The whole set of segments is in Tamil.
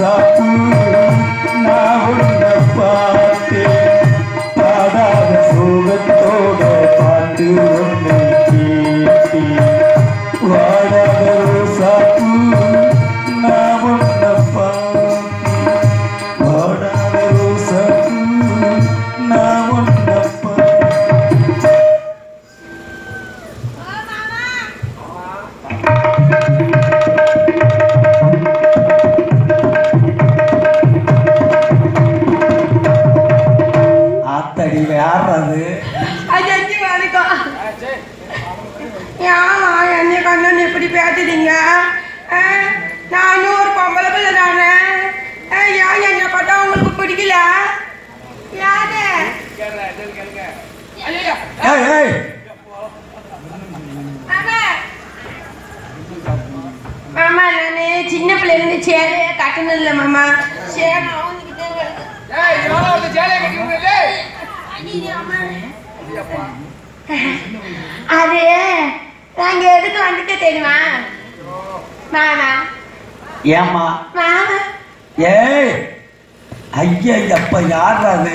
ரோசாப்பூ நான் உன்னை பார்த்தேன் பாடாத சோகத்தோட பாட்டு ஒன்று கேட்டேன் வாடாத ரோசாப்பூ நான் உன்னை பார்த்தேன் வாடாத ரோசாப்பூ நான் உன்னை பார்த்தேன் ஆத்தடி யார்றது ஐயா வணக்கம் ஏமா என்னை கண்ணன் இப்படி பேசுறீங்க ஆ, நானும் ஒரு பொம்பளை பிள்ளை தானே ஆ, ஏன் என்னை பார்த்தா உங்களுக்கு பிடிக்கல யாரு ஐயையோ. ஏய் ஏய் மாமா மாமா நானு சின்ன பிள்ளைல இருந்து சேலையே கட்டணும் இல்லை மாமா சேலை அவனுக்கிட்டே வருது அது நாங்க எதுக்கு வந்துட்டு தெரியுமா மாமா ஏம்மா மாமா ஏய் ஐயா அப்ப யார்றது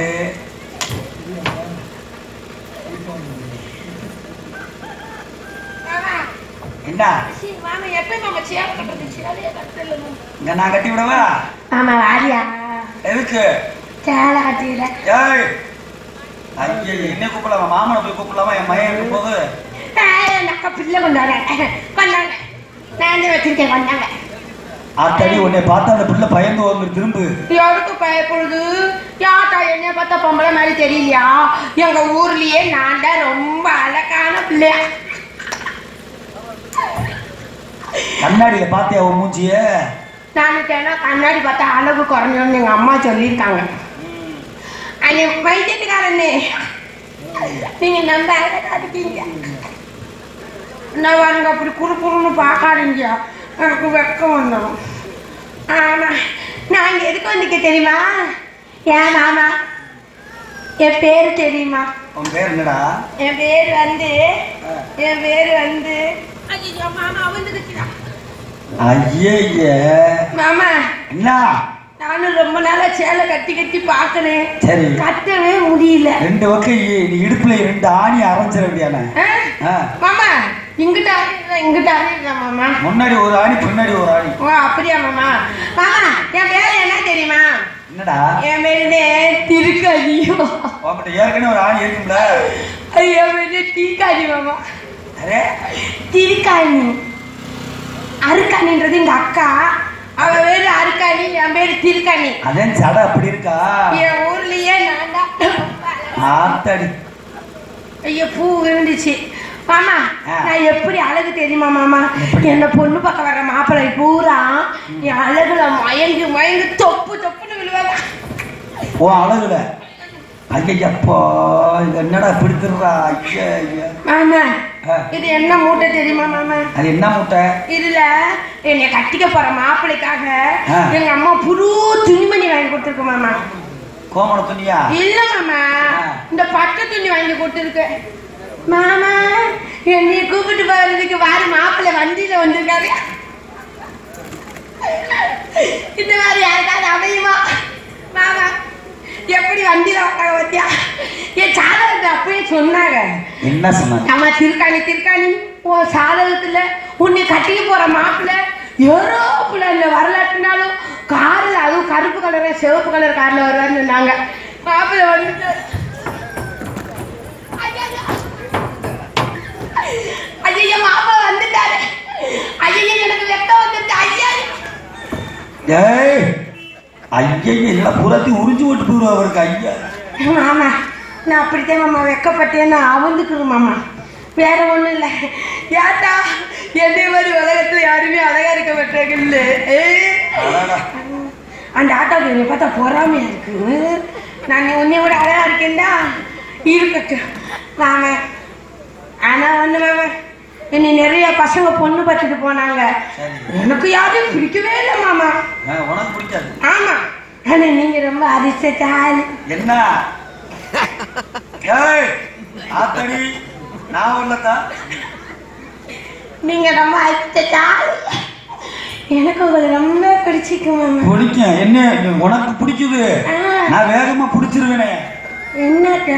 மாமா என்ன சீ, மாமா எப்ப மாமா சேலை கட்டுறது சேலையே கட்டல இங்க நான் கட்டி விடவா மாமா வாரியா எதுக்கு சேலை கட்டில ஏய் ஐயா என்ன கூப்பிடலாமா மாமனை போய் கூப்பிடலாமா என் மகன் இருக்கும் போது நக்க பிள்ளை கொண்டாங்க கொண்டாங்க நான் வச்சிருக்கேன் கொண்டாங்க ஆத்தாடி உன்னை பார்த்தா அந்த பிள்ளை பயந்து வந்து திரும்பு யாருக்கு பயப்படுது யாட்டா என்னைய பார்த்தா பொம்பளை மாதிரி தெரியலையா எங்க ஊர்லயே நான் தான் ரொம்ப அழகான பிள்ளையா கண்ணாடியில பார்த்தியா உன் மூஞ்சிய நான் கேனா கண்ணாடி பார்த்தா அழகு குறைஞ்சோன்னு எங்க அம்மா சொல்லியிருக்காங்க அது வைத்தியத்துக்காரனே நீங்க நம்ப அழகா இருக்கீங்க நான் வாருங்க அப்படி குறு குறுன்னு பார்க்காதீங்க எனக்கு வெக்கம் வந்துடும் ஆனா நான் இங்க எதுக்கு வந்துக்க தெரியுமா ஏன் மாமா என் பேர் தெரியுமா உன் பேர் என்னடா என் பேர் வந்து என் பேர் வந்து ஐயோ மாமா வந்துருச்சுடா ஐயே மாமா என்ன நானும் ரொம்ப நாளா சேலை கட்டி கட்டி பார்க்கறேன் சரி கட்டவே முடியல ரெண்டு பக்கம் இ- நீ இடுப்புல ரெண்டு ஆணி அரைஞ்சிட வேண்டியானே ஆ? ஆ. மாமா இங்கிட்ட அறியுதா இங்கிட்ட அறியுதா மாமா முன்னாடி ஒரு ஆணி பின்னாடி ஒரு ஆணி ஓ அப்படியா மாமா மாமா என் பேர் என்ன தெரியுமா என்னடா என் பேரு திருக்காதியோ உன்கிட்ட ஏற்கனவே ஒரு ஆணி இருக்கும்ல என் பேரு தீக்காதி மாமா அரே திருக்காணி அருக்காணின்றது எங்க அக்கா அவ பேரு அருக்காணி என் பேரு திருக்காணி அதேன் சடை அப்படி இருக்கா என் ஊர்லயே நான் தான் ஆத்தாடி ஐயோ பூ விழுந்துச்சு மாமா ஆ. நான் எப்படி அழகு தெரியுமா மாமா எப்படி? என்ன பொண்ணு பக்கம் வர மாப்பிள்ளை பூரா என் அழகுல மயங்கி மயங்கி தொப்பு தொப்புன்னு விழுவாங்க ஓ அழகுல ஐயப்போ இது என்னடா பிடித்துடுறா ஐயா ஐயா மாமா ஆ. இது என்ன மூட்டை தெரியுமா மாமா அது என்ன மூட்டை இதுல என்னை கட்டிக்க போற மாப்பிள்ளைக்காக ஆ. எங்க அம்மா புது துணிமணி வாங்கி கொடுத்துருக்கு மாமா கோமண துணியா இல்ல மாமா ஆ. இந்த பட்டு துணி வாங்கி கொடுத்துருக்கு மாமா என்னைய கூப்பிட்டு போறதுக்கு வாரி மாப்பிள்ளை வண்டியில வந்திருக்காரு இந்த மாதிரி யாருக்காவது அமையுமா மாமா எப்படி வண்டியில வந்தாங்க பத்தியா என் சாதகத்தை அப்பயே சொன்னாங்க என்ன சொன்னாங்க நம்ம திருக்காணி திருக்காணி ஓ சாதகத்துல உன்னை கட்டிக்க போற மாப்பிள்ளை ஏரோப்புல இந்த வரலாற்றுனாலும் காரில் அதுவும் கருப்பு கலர் சிவப்பு கலர் கார்ல வருவான்னு சொன்னாங்க மாப்பிள்ளை வந்து ஐயா மாமா வந்துட்டாரு ஐயா எனக்கு வெக்கம் வந்துட்டு ஐயா ஏய் ஐயா எல்லாம் புறத்தையும் உறிஞ்சு விட்டு போயிடுவா அவருக்கு ஐயா மாமா நான் அப்படித்தான் மாமா வெக்கப்பட்டேன் நான் அவந்துக்குது மாமா வேற ஒண்ணும் இல்லை ஏட்டா என்னை மாதிரி உலகத்துல யாருமே அழகா இருக்க மாட்டாங்க இல்ல அடடா. அந்த ஆட்டாவுக்கு என்னை பார்த்தா பொறாமையா இருக்கு நான் உன்னை விட அழகா இருக்கேன்டா இருக்கட்டும் மாமா ஆனா ஒண்ணு மாமா என்னை நிறைய பசங்க பொண்ணு பார்த்துட்டு போனாங்க சரி எனக்கு யாரையும் பிடிக்கவே இல்லை மாமா ஆ, உனக்கு பிடிக்காது ஆமா ஆனா நீங்க ரொம்ப அதிர்ஷ்டத்தாலு என்ன ஏய் ஆத்தடி நான் உள்ளதா நீங்க ரொம்ப அதிர்ஷ்டத்தாலு எனக்கு உங்களை ரொம்ப பிடிச்சிருக்கு மாமா பிடிக்கும் என்ன உனக்கு பிடிக்குது ஆ, நான் வேகமா பிடிச்சிருவேனே என்னக்க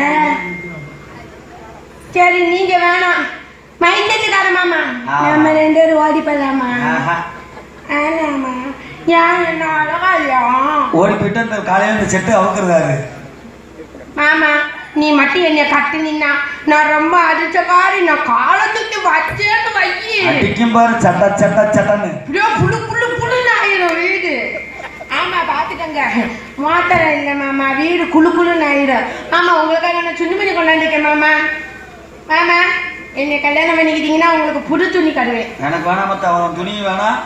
சரி நீங்க வேணாம் மைண்டத்துக்கார மாமா ஆ. நம்ம ரெண்டு பேரும் ஓடி போடலாமா ஆஹா. ஆனாமா ஏன் என்ன அழகா இல்லையா ஓடி போயிட்டு அந்த காலையில இந்த செட்டு அவுக்குறதாரு மாமா நீ மட்டும் என்னை கட்டுனீன்னா நான் ரொம்ப அடிச்சக்காரி நான் காலத்துக்கு வச்சேன்னு வையி அடிக்கும் பாரு சட்ட சட்ட சட்டன்னு அப்படியே புழு புழு புழுன்னு ஆயிரும் வீடு ஆமா பாத்துக்கங்க மாத்திரம் இல்லை மாமா வீடு குளு குளுன்னு ஆயிரும் ஆமா உங்களுக்காக நான் சுண்ணி பண்ணி கொண்டாந்துருக்கேன் மாமா மாமா என்னை கல்யாணம் பண்ணிக்கிட்டீங்கன்னா உங்களுக்கு புது துணி கடுவேன் எனக்கு வேணாம் மத்த அவன் துணி வேணாம்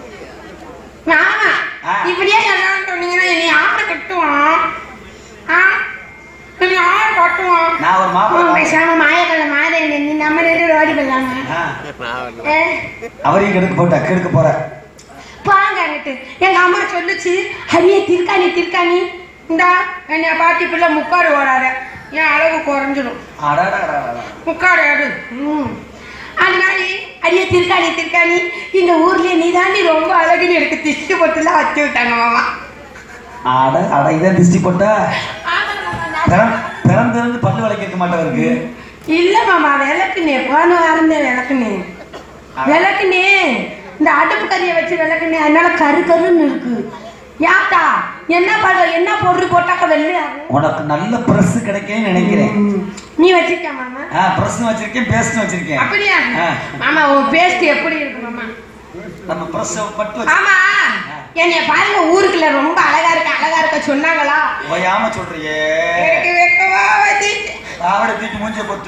மாமா ஆ. இப்படியே கல்யாணம் சொன்னீங்கன்னா என்னை யாரை கட்டுவான் ஆ என்னை யார் கட்டுவான் நான் ஒரு மாப்பிள்ளை உன் தான். பேசாம மாயக்கலை மாறே நீ நம்ம ரெண்டு பேரும் ஓடி போடலாமா ஆ, ஏ அவரையும் கெடுக்க போட்ட கெடுக்க போற பாங்கன்னுட்டு எங்க அம்மா சொல்லுச்சு ஹரியே திருக்காணி திருக்காணி இந்தா என்னைய பாட்டி பிள்ளை முக்காடு ஓடாத என் அளவு குறைஞ்சிடும் அடடடடடட. முக்காடு ஆடு ம் அந்த மாதிரி அடியே திருக்காணி திருக்காணி இந்த ஊர்லயே நீ தாண்டி ரொம்ப அழகுன்னு எனக்கு திஷ்டி போட்டுலாம் வச்சு விட்டாங்க மாமா அட அட இதான் திருஷ்டி போட்டா ஆமா மாமா, நான் பிறந் பிறந்திருந்து பல்லு விளக்கிருக்க மாட்டவருக்கு இல்ல மாமா விளக்குனே போன வாரம் தான் விளக்குனே விளக்குனே இந்த அடுப்பு கறியை வச்சு விளக்குனே அதனால கரு கருன்னு இருக்கு யாத்தா என்ன பண்ற என்ன பொருள் போட்டாக்க வெள்ளையாகும் உனக்கு நல்ல பிரஸ் கிடைக்கேன்னு நினைக்கிறேன் நீ வச்சிருக்க மாமா ஆ பிரஸ் வச்சிருக்கேன் பேஸ்ட் வச்சிருக்கேன் அப்படியா ஆ. மாமா உன் பேஸ்ட் எப்படி இருக்கு மாமா நம்ம பிரஸ் பட்டு வச்சு ஆமா என்னைய பாருங்க ஊருக்குள்ள ரொம்ப அழகா இருக்க அழகா இருக்க சொன்னாங்களா ஓயாம சொல்றியே எனக்கு வெக்கமா வந்துச்சு. தாவடை தூக்கி மூஞ்ச கொத்து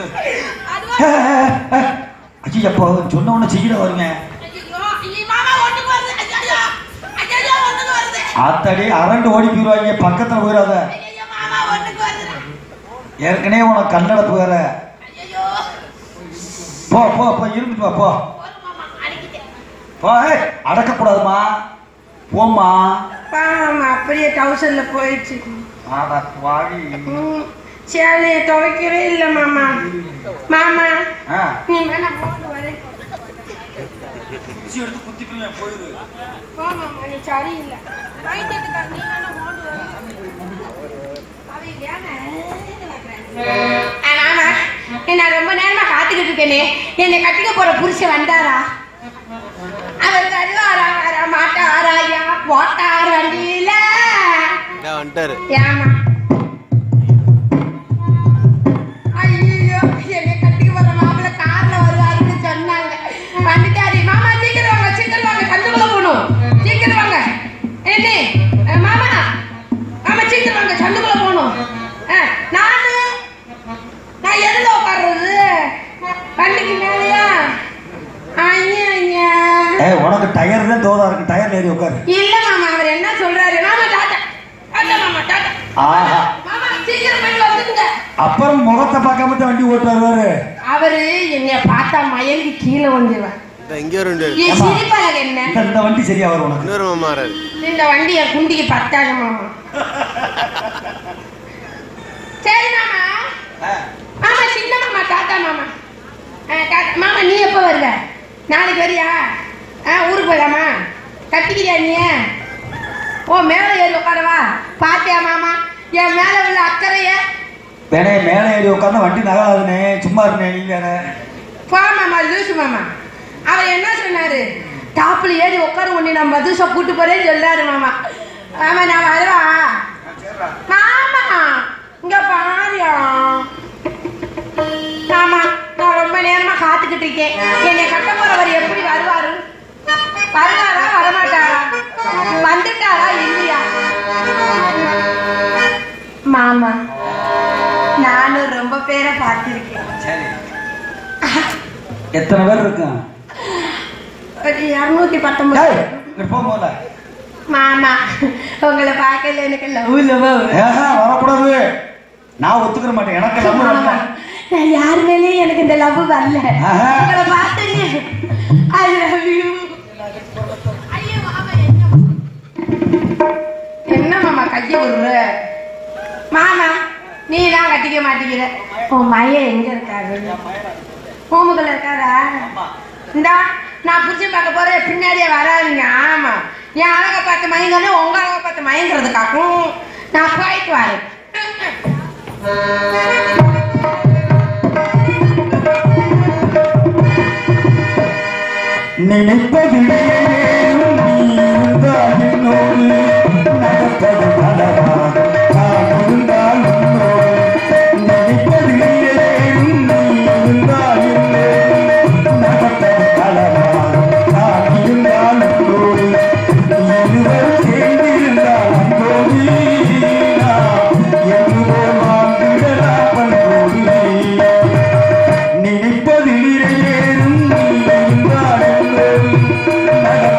அதுவா? ஐயோ அப்போ சொன்ன உடனே செய்யல வருங்க ஐயோ, ஐயோ, மாமா ஒண்ணுக்கு வருது ஐயோ, ஐயோ, ஒண்ணுக்கு வருது ஆத்தாடி அரண்டு ஓடி போயிடுவாங்க பக்கத்துல போயிடாத ஐயோ, மாமா ஒண்ணுக்கு வருது ஏற்கனவே உனக்கு கல்லடப்பு வேற ஐயோ போ போ போ இருந்துட்டு வா போ போதும் மாமா அடிக்கிட்டேன் போ ஏய், அடக்கக்கூடாதும்மா போம்மா பாமா அப்படியே டவுசர்ல போயிடுச்சு ஆடா வாடி ம், சேலையை துவைக்கவே இல்லை மாமா மாமா ஆ நீ வேணா போட்டு வரேன் குச்சி எடுத்து குத்திக்குவேன் போயிரு மாமா நீ சரியில்லை வைத்தியத்துக்கார நீ வேணா போட்டு வரேன் அவன் ஏன் ஆமா நான் ரொம்ப நேரமா காத்துக்கிட்டு இருக்கேனே என்னை கட்டிக்க போற புருஷன் வந்தாரா அவர் வருவாரா வர மாட்டாரா ஐயா போட்டார் வண்டியில இதான் வந்துட்டாரு ஏமா ஐயோ என்னை கட்டிக்க போற மாப்பிள்ள கார்ல வருவாருன்னு சொன்னாங்க வந்துட்டாரு மாமா சீக்கிரம் வாங்க சீக்கிரம் வாங்க சந்துக்குள்ள போகணும் சீக்கிரம் வாங்க என்ன அஹ், மாமா மாமா சீக்கிரம் வாங்க சந்துக்குள்ள போகணும் அஹ், நானு நான் எதுல உட்கார்றது வண்டிக்கு மேலையா ஐயா ஐயா ஏய் உனக்கு டயர் தான் தோதா இருக்கு டயர் ஏறி உட்காரு இல்ல மாமா அவர் என்ன சொல்றாரு மாமா டாட்டா டாட்டா மாமா டாட்டா ஆஹா மாமா சீக்கிரம் போயிட்டு வந்துருங்க அப்புறம் முகத்தை பார்க்காம தான் வண்டி ஓட்டு வருவாரு அவரு என்னைய பார்த்தா மயங்கி கீழே வந்துடுவார் இதான் இங்கே ஒரு வண்டி என் ஏம்மா? சிரிப்பழகு என்ன இந்த இந்த வண்டி சரியா வரும் உனக்கு இன்னொரு மாமா வராரு இந்த வண்டி என் குண்டிக்கு பத்தாது மாமா சரி மாமா ஆ, மாமா சின்ன மாமா டாட்டா மாமா ஆ, டாட்டா. மாமா நீ எப்போ வருவ நாளைக்கு வரியா ஆ ஊருக்கு போகலாமா கட்டிக்கிறியா நீ ஓ மேலே ஏறி உட்காரவா பாத்தியா மாமா என் மேலே உள்ள அக்கறைய வேணே மேலே ஏறி உட்காந்து வண்டி நகராதுனே சும்மா இருந்தேன் நீ வேற போ மாமா லூசு மாமா அவர் என்ன சொன்னாரு டாப்ல ஏறி உட்கார உன்னை நான் மதுசா கூட்டு போறேன்னு சொல்லாரு மாமா ஆமா நான் வரவா மாமா இங்க பாரியா ஆமா நான் ரொம்ப நேரமா காத்துக்கிட்டு இருக்கேன் என்னை கட்ட போறவர் எப்படி வருவாரு வருவாரா வரமாட்டாரா வந்துட்டாரா இல்லையா மாமா நானும் ரொம்ப பேரை பார்த்திருக்கேன் சரி எத்தனை பேர் இருக்கும் ஒரு இரநூத்தி டேய், பத்தொன்பது இங்கிட்டு போ முதல்ல மாமா உங்களை பார்க்கல எனக்கு லவ் லவ் ஏஹா, வரக்கூடாது நான் ஒத்துக்கிற மாட்டேன் எனக்கு லவ் வரல நான் யார் மேலேயும் எனக்கு இந்த லவ் வரல ஆஹா. உங்களை பார்த்தேனே ஐ லவ் யூ ஐயோ மாமா என்ன என்ன மாமா கைய விடுற மாமா நீ தான் கட்டிக்க மாட்டேங்கிற உன் மையன் எங்க இருக்காரு ஹோமுக்குள்ள இருக்காரா இந்தா நான் புரிச்சு பார்க்க போறேன் பின்னாடியே வராதுங்க ஆமா என் அழகை பார்த்து மயங்கணும் உங்க அழகை பார்த்து மயங்கிறதுக்காகவும் நான் போயிட்டு வரேன் நினைப்பதிலே நீ இருந்தால் என்னோடு நடப்பது பலவாக நான் இருந்தால் உன்னோடு நினைப்பதிலே நீ இருந்தால் என்னோடு நடப்பது பலவாக நான் இருந்தால் உன்னோடு இருவர் சேர்ந்திருந்தால் அன்போடு நாம் எங்குவோ வாழ்ந்திடலாம் பண்போடு நினைப்பதிலேயும் நீ இருந்தால் என்னோடு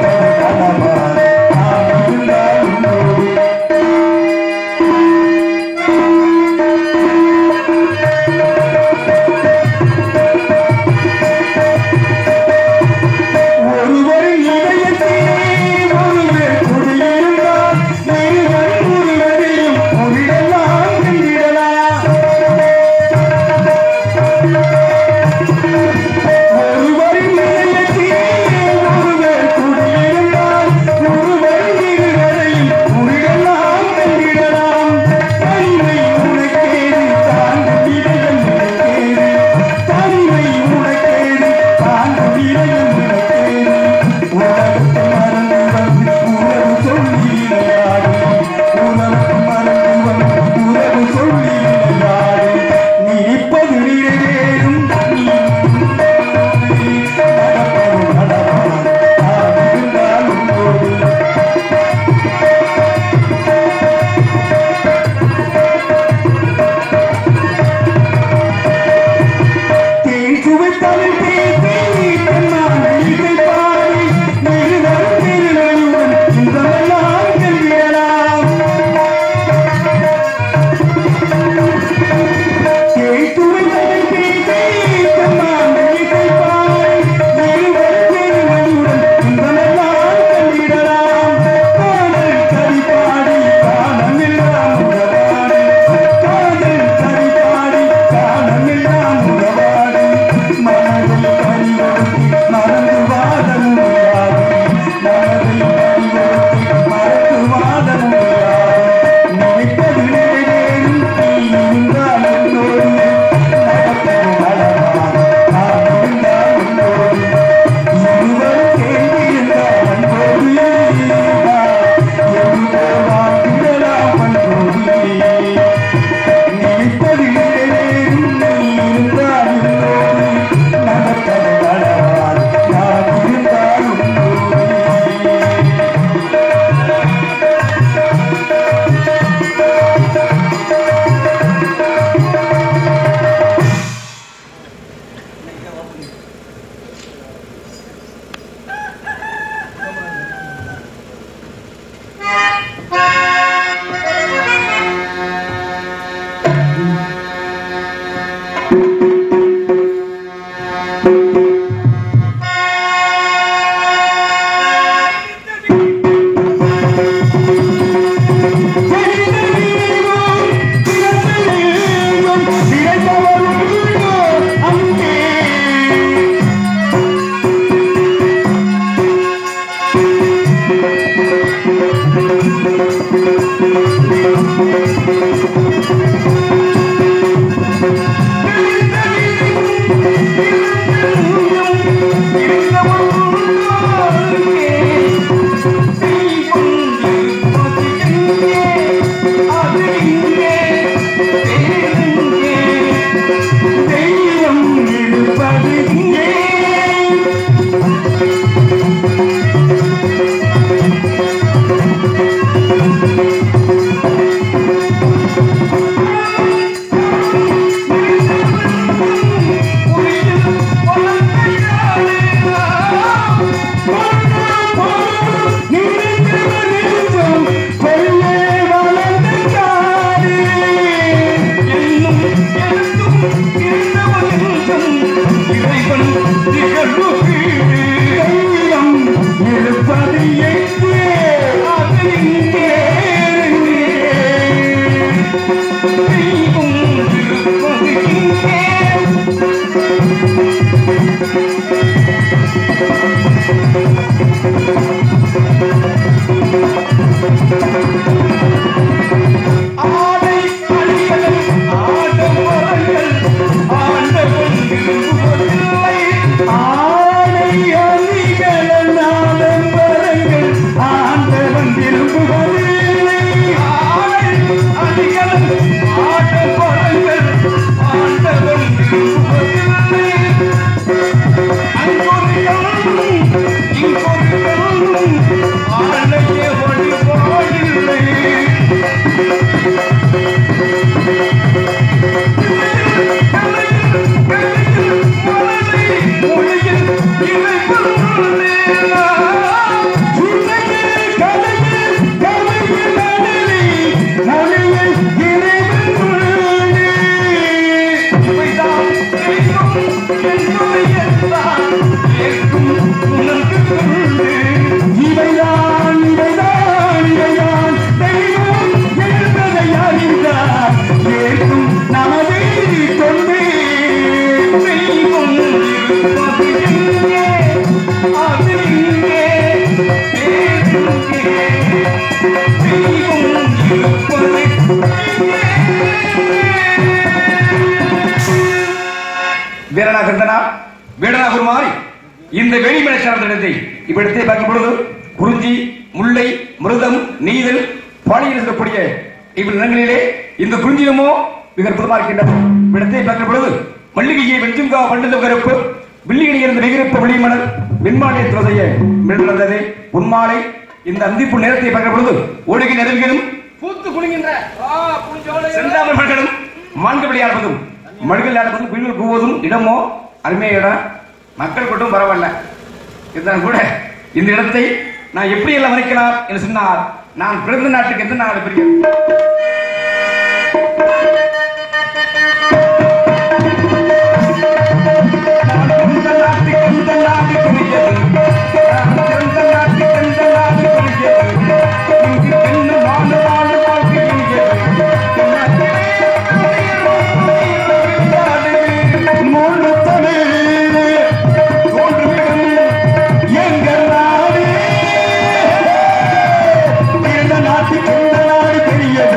ஆடை அணிகளும் ஆடம்பரங்கள் ஆண்டவன் விரும்புவதில்லை ஆடை அணிகளும் ஆடம்பரங்கள் ஆண்டவன் விரும்புவதில்லை ஆடை அணிகளும் ஆடம்பரங்கள் ஆண்டவன் விரும்புவதில்லை அங்கொருகளும் இங்கொருகளும் ஆடையே வழிபாடில்லை இவைதான் இவைதான் இவைதான் தெய்வம் என்பதை அறிந்தார் கேட்கும் நமதை கொண்டு தெய்வம் இருப்பது எங்கே அது இங்கே தேடுங்கே தெய்வம் இருப்பது வீரனா கந்தனா வீரனா குருமாரி இந்த வெளிமலை சார்ந்த இடத்தை இவ்விடத்தை பார்க்கும் பொழுது குறிஞ்சி முல்லை மிருதம் நீதல் பாலியில் இருக்கக்கூடிய இவ்விடங்களிலே இந்த குறிஞ்சியமோ மிக அற்புதமாக இருக்கின்றது இவ்விடத்தை பார்க்கும் பொழுது மல்லிகையை வெஞ்சுங்கா வண்டது கருப்பு வில்லியடி இருந்த மிகிருப்ப வெளிமணல் மின்மாலை துறைய மிளந்தது உன்மாலை இந்த அந்திப்பு நேரத்தை பார்க்கும் பொழுது ஒழுகி நெருங்கிலும் பூத்து குலுங்கின்ற செந்தாமல் மகளும் மான்கபடி ஆடுவதும் மடுகள் ஆடுவதும் குயில்கள் கூவதும் இடமோ அருமைய இடம் மக்கள் கூட்டம் பரவாயில்ல இருந்தாலும் கூட இந்த இடத்தை நான் எப்படி எல்லாம் வரைக்கலாம் என்று சொன்னால் நான் பிறந்த நாட்டுக்கு எந்த நாடு பெரிய நான் பிறந்த நாட்டுக்கு எந்த நாடு பெரியது நான் பிறந்த நாட்டுக்கு எந்த நாடு பெரியது இங்கு பெண்ணு வாழ வாழ வாழ்க்கை இனியது மூன்று தமிழ் தோன்றுமிடம் எங்கள் நாடு பிறந்த நாட்டுக்கு எந்த நாடு பெரியது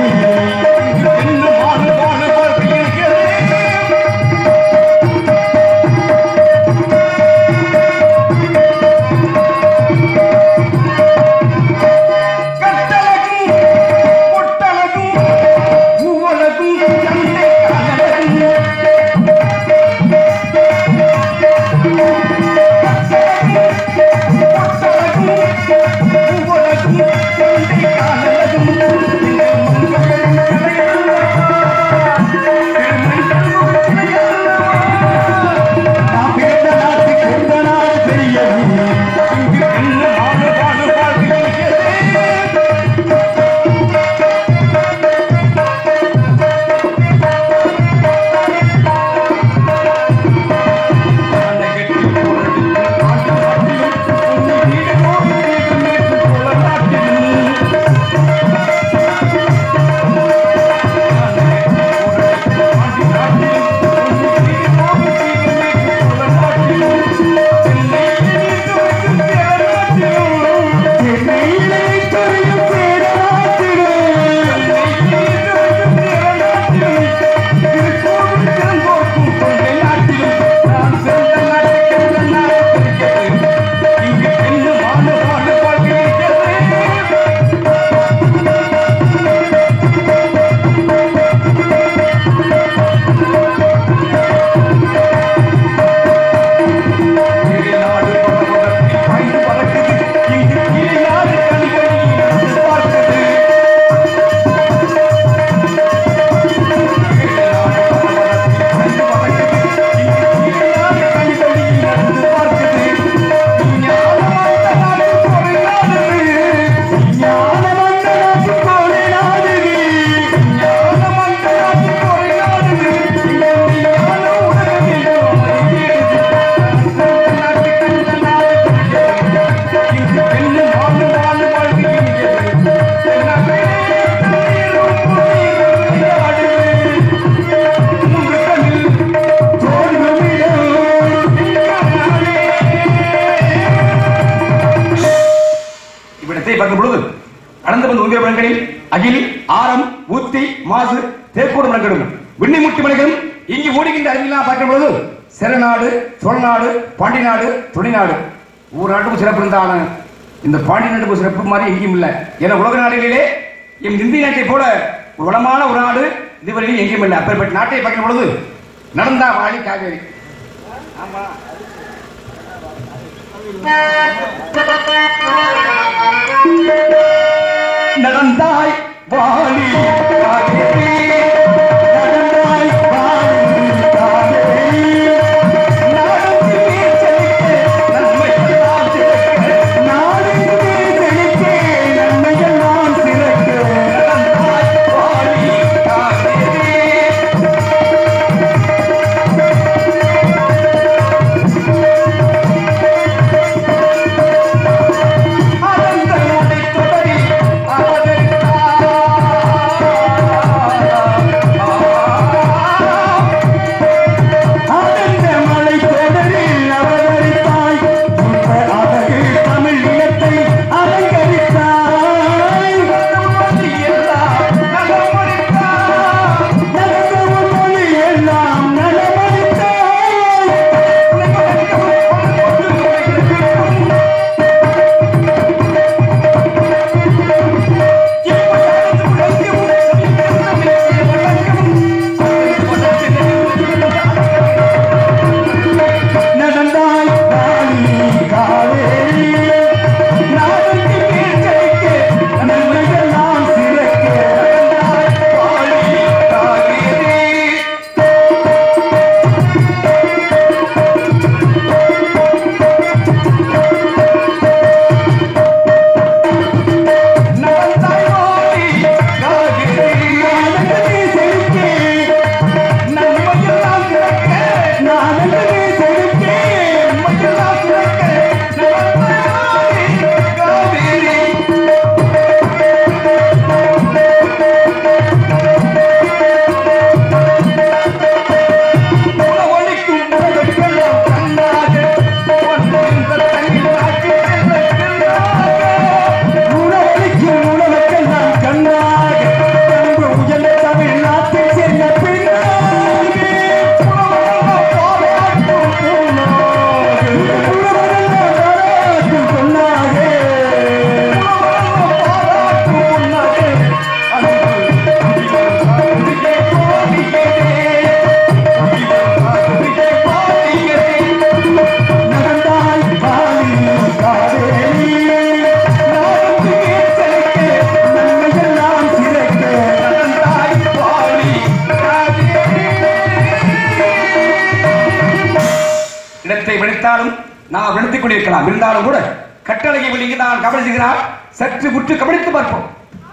அகில் ஆரம் ஊத்தி மாசு தேக்கோடு மலங்களும் விண்ணி முட்டி மலைகளும் இங்கு ஓடுகின்ற அருவிலாம் பார்க்கும் பொழுது சிறநாடு சோழநாடு பாண்டி நாடு துணைநாடு ஒவ்வொரு நாட்டுக்கும் சிறப்பு இருந்தாலும் இந்த பாண்டி நாட்டுக்கு சிறப்பு மாதிரி எங்கேயும் இல்லை ஏன்னா உலக நாடுகளிலே எம் இந்திய நாட்டை போல ஒரு வளமான ஒரு நாடு இதுவரையில் எங்கேயும் இல்லை அப்பேற்பட்ட நாட்டை பார்க்கும் பொழுது நடந்தா வாழி காவேரி நடந்தாய் வாழி காவேரி நடந்தாய் வாழி காவேரி நாடுக்கு நீர் செழிக்க நன்மையெல்லாம் சிறக்க நாடுக்கு நீர் செழிக்க நன்மையெல்லாம் சிறக்க நடந்தாய் வாழி காவேரி அடர்ந்த முனை தொடரில் அவதரித்தாய். அடர்ந்த மலை தொடரில் அவதரித்தாய். உன்ற அழகு தமிழ் இனத்தை அலங்கரித்தாய். மொழி எல்லாம் நலமளித்தாய். நடந்த உன் மொழி எல்லாம் நலமளித்தாய். நடந்தாய் காளி காவேரி நாடுக்கு கீழ்ச்சடிக்க நன்மையெல்லாம் சிறக்க நடந்தாய் காளி காவேரி நடந்தாய் வாழி காவேரி நாடுக்கு நீ செழிக்க நன்மையெல்லாம் சிறக்க நாடுக்கு நீ செழிக்க நன்மையெல்லாம் சிறக்க நடந்தாய் வாழி காவேரி உலகொலிக்கும் உலகெல்லாம் கண்ணாக ஒன்றிந்த தண்ணீர் காட்சி செல்வதெல்லாக. உலகொலிக்கும் உலகெல்லாம் கண்ணாக அன்பு உயர்ந்த தமிழ்நாட்டில் செல்ல பின்னாக. உலகெல்லாம் பாராட்டும் பொன்னாக. உலகெல்லாம் பாராட்டும் பொன்னாக. உலகெல்லாம் பாராட்டும் பொன்னாக. அன்பு உயிர் கோடியே நடந்தாய் பாலி காவேரி நாடு செழிக்க நன்மையெல்லாம் சிறக்க நடந்தாய் பாலி இடத்தை விடுத்தாலும் நாம் விடுத்துக் கொண்டிருக்கலாம் இருந்தாலும் கூட கட்டளையை வெளியே நான் கவனிச்சுகிறார் சற்று முற்று கவனித்து பார்ப்போம்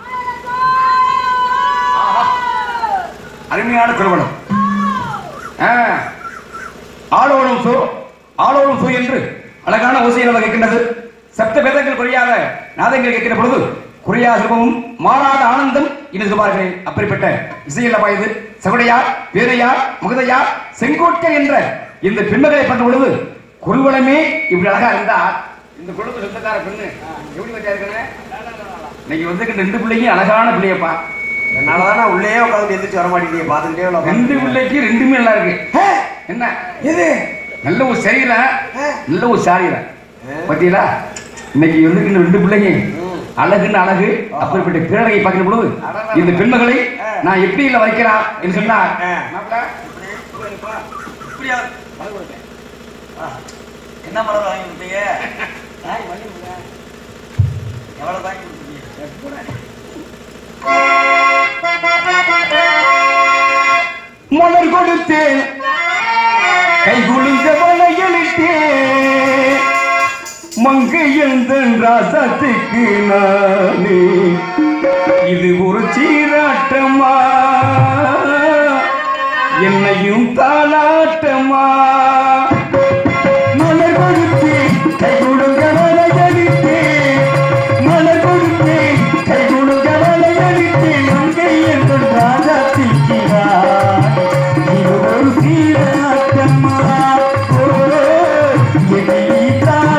ஆஹா. அருமையான திருமணம் ஆ. ஆளோடும் சோ ஆளோடும் சோ என்று அழகான ஓசையில் கேட்கின்றது சப்த வேதங்கள் குறையாத நாதங்கள் கேட்கிற பொழுது குறையா சிரமமும் மாறாத ஆனந்தம் இனி சொல்வார்களே அப்படிப்பட்ட இசையில் பாயுது சகுடையார் பேரையார் முகதையார் செங்கோட்டை என்ற இந்த பெண்மகளை பார்த்த பொழுது குருவளமே இப்படி அழகா இருந்தா இந்த குடும்ப சொந்தக்கார பெண்ணு எப்படி வச்சா இருக்காங்க இன்னைக்கு வந்து ரெண்டு பிள்ளைங்க அழகான பிள்ளையப்பா என்னாலதான் நான் உள்ளே உட்காந்து எந்திரிச்சு வர மாட்டேங்க பாத்துக்கிட்டே உள்ள ரெண்டு பிள்ளைக்கு ரெண்டுமே நல்லா இருக்கு என்ன எது நல்ல ஒரு சரீரம் ஆ. நல்ல ஒரு சாரீரம் ஆ. பாத்தீங்களா இன்னைக்கு வந்து இந்த ரெண்டு பிள்ளைங்க அழகுன்னு அழகு அப்படிப்பட்ட பிறழகை பார்க்கிற பொழுது இந்த பெண்மகளை ஆ. நான் எப்படி இல்ல வைக்கலாம் என்று சொன்னா ஆ. மாப்பிள்ளை, இப்படியா என்ன மலர் வாங்கி கொடுத்தீங்க எவ்வளவு வாங்கி கொடுத்தீங்க மலர் கொடுத்தேன் கை குளிந்த வளையலிட்டேன் மங்கை எழுந்தன் ராசத்துக்கு நானே இது ஒரு சீராட்டமா என்னையும் தாளாட்டமா மலர் கொடுத்தேன் கை கொடுங்க வளையலிட்டேன் மலர் கொடுத்தேன் கை கொடுங்க வளையலிட்டேன் மங்கை எழுந்தன் ராஜாத்திக்கு நானே இது ஒரு சீராட்டமா ஓ, என்னை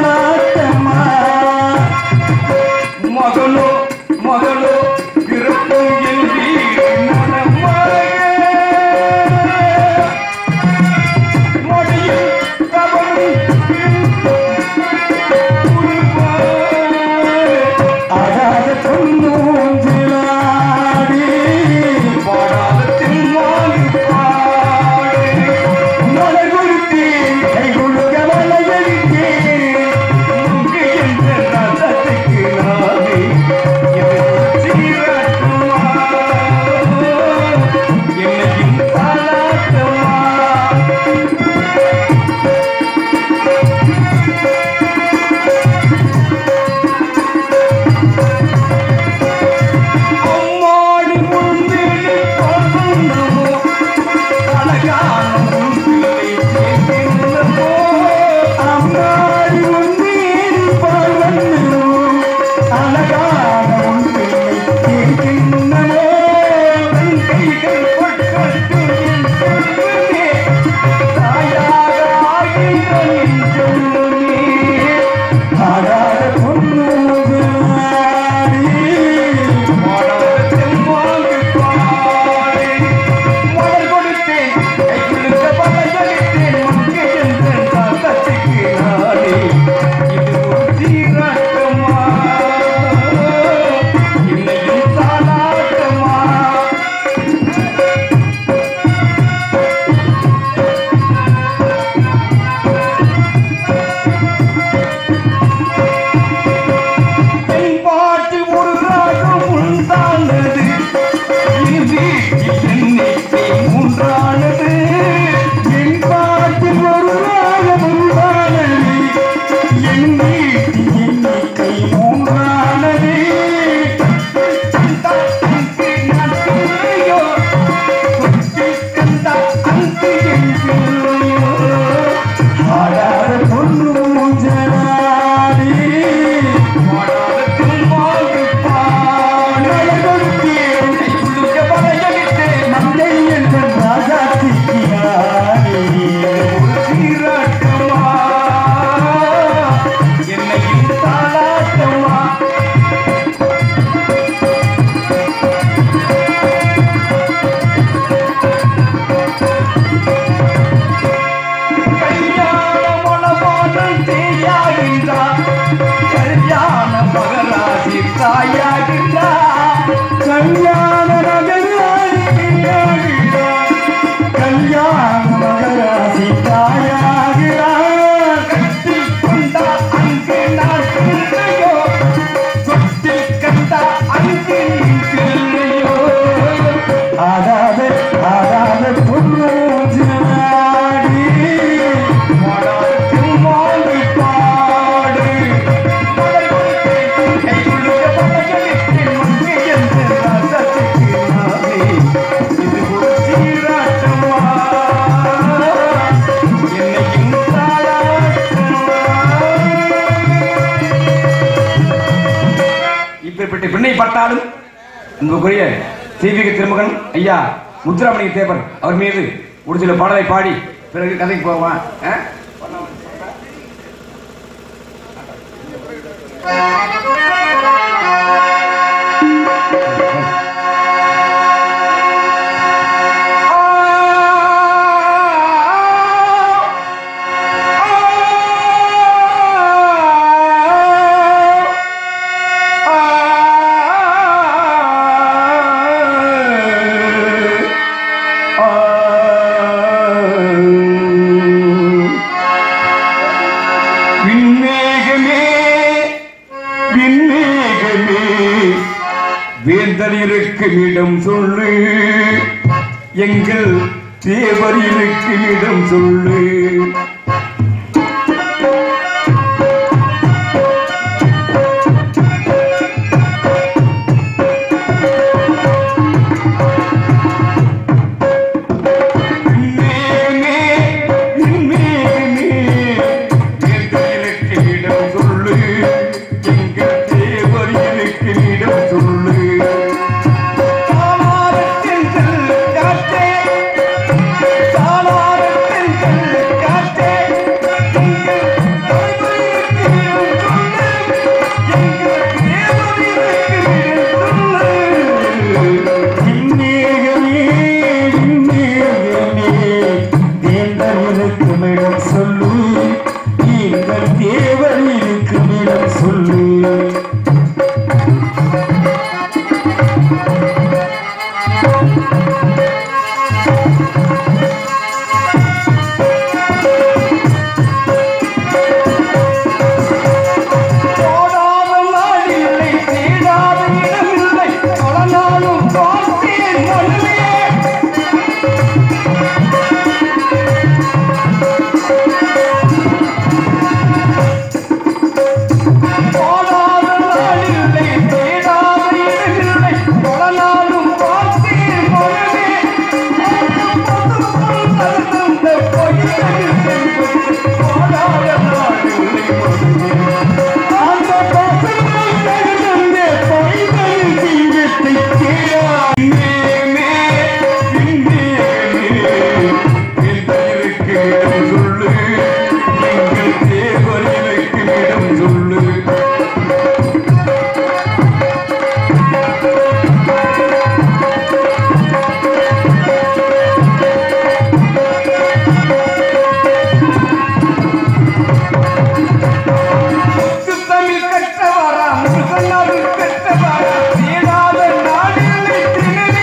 தாளாட்டமா மகளோ மகளோ பிறப்போ இது ஒரு சீராட்டமா என்னையும் தாளாட்டமா இப்பேற்பட்ட பெண்ணை பார்த்தாலும் அன்புக்குரிய தெய்வீக திருமகன் ஐயா முத்துராமலிங்க தேவர் அவர் மீது ஒரு சில பாடலை பாடி பிறகு கதைக்கு போவான் ஆ? விண்ணேகமே விண்ணேகமே வேந்தர் இருக்கும் இடம் சொல்லு எங்கள் தேவர் இருக்கும் இடம் சொல்லு விண்ணேகமே விண்ணேகமே வேந்தர் இருக்கும் இடம் சொல்லு எங்கள் தேவர் இருக்கும் இடம் சொல்லு சொல்லு எங்கள் தேவர் இருக்கும் இடம் சொல்லு போடாத நாடில்லை தேடாத இடமில்லை தொலைநாளும் பார்த்தேன் மனமே போடாத நாடில்லை தேடாத இடமில்லை தொலைநாளும் பார்த்தேன் மனமே போடாத நாடில்லை மனமே தமிழ் கற்றவரா முருகனாரு கற்றவரா தேடாத நாடில்லை தினமே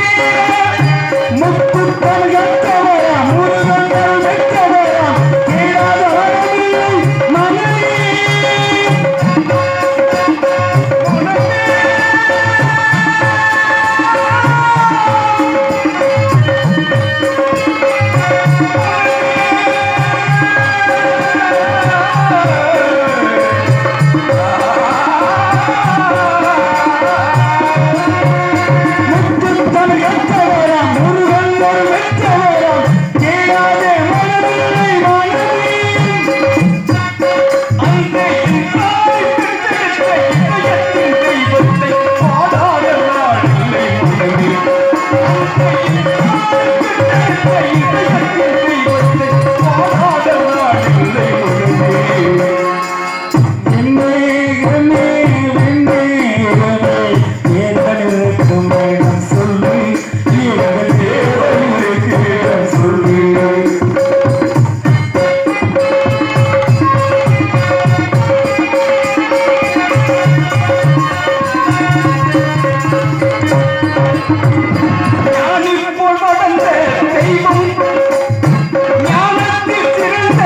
ஞானிப்போல் வளர்ந்த தெய்வம் ஞானத்தில் சிறந்த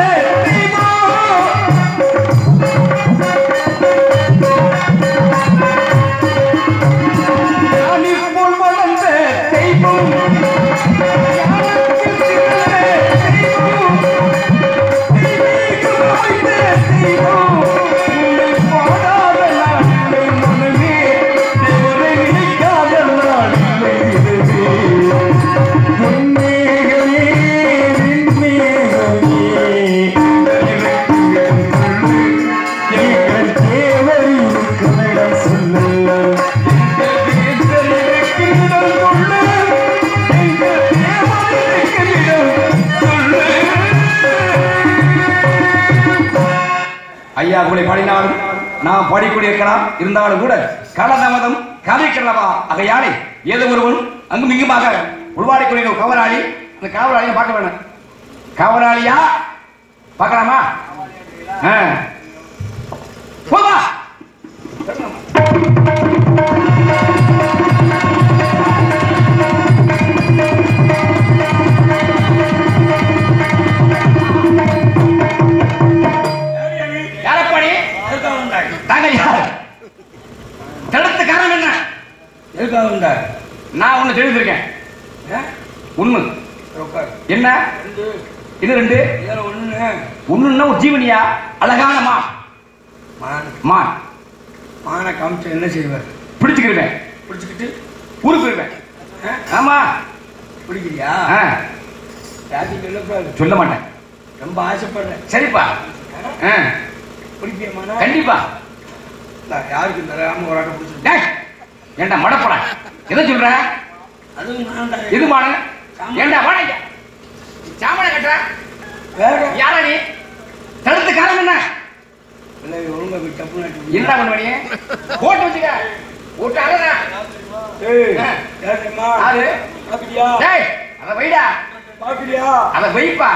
தெய்வம் ஞானிப்போல் வளர்ந்த தெய்வம் ஞானத்தில் சிறந்த தெய்வம் தெய்வீகம் வாய்ந்த தெய்வம் உன்னை பாடாத நாளில்லை மனமே தேவரை நினைக்காத நாளில்லை இதுவே ஐயா உங்களை பாடினாலும் நாம் பாடிக்கொண்டிருக்கலாம் இருந்தாலும் கூட களநமதம் கதைக்கிறவா ஆகையாலே ஏதோ ஒருவன் அங்கும் இங்குமாக உருவாடிக்கூடிய ஒரு காவலாளி அந்த காவலாளியை பார்க்க வேணும் காவலாளியா பார்க்கலாமா ஆ. போமா யாரப்பாடி தாங்க யார் தடுத்த காரணம் என்ன எதுக்காக வந்தார் நான் ஒண்ணு தெரிஞ்சிருக்கேன் ஒண்ணு என்ன இது ரெண்டு ஒண்ணு ஒண்ணுன்னா ஒரு ஜீவனியா அழகான மா மான் மான் மானை காமிச்சு என்ன செய்வார் பிடிச்சுக்கிருவேன் பிடிச்சிக்கிட்டு ஊருக்கு போயிருவேன் ஆமா பிடிக்கிறியா ஆ, யாருக்கு சொல்லக்கூடாது சொல்ல மாட்டேன் ரொம்ப ஆசைப்படுறேன் சரிப்பா ஆ, பிடிக்கிற மானா கண்டிப்பா நான் யாருக்கு தராம ஒரு ஆட்டை பிடிச்சிருக்கேன் டேய், ஏன்டா மடப்படா எதை சொல்ற அதுவும் நான் தான். எது மாடு ஏன்டா வாடகை சாமான கட்டுற வேற யாரா நீ தடுத்த காரணம் என்ன இல்லை ஒழுங்கா போய் தப்பு நாட்டு என்னடா பண்ணுவ நீ போட்டு வச்சுக்க போட்டு அழகா ஏய் ஆ. யாருமா யாரு? பாக்குறியா டேய் அத வைடா பாக்குறியா அத வைப்பா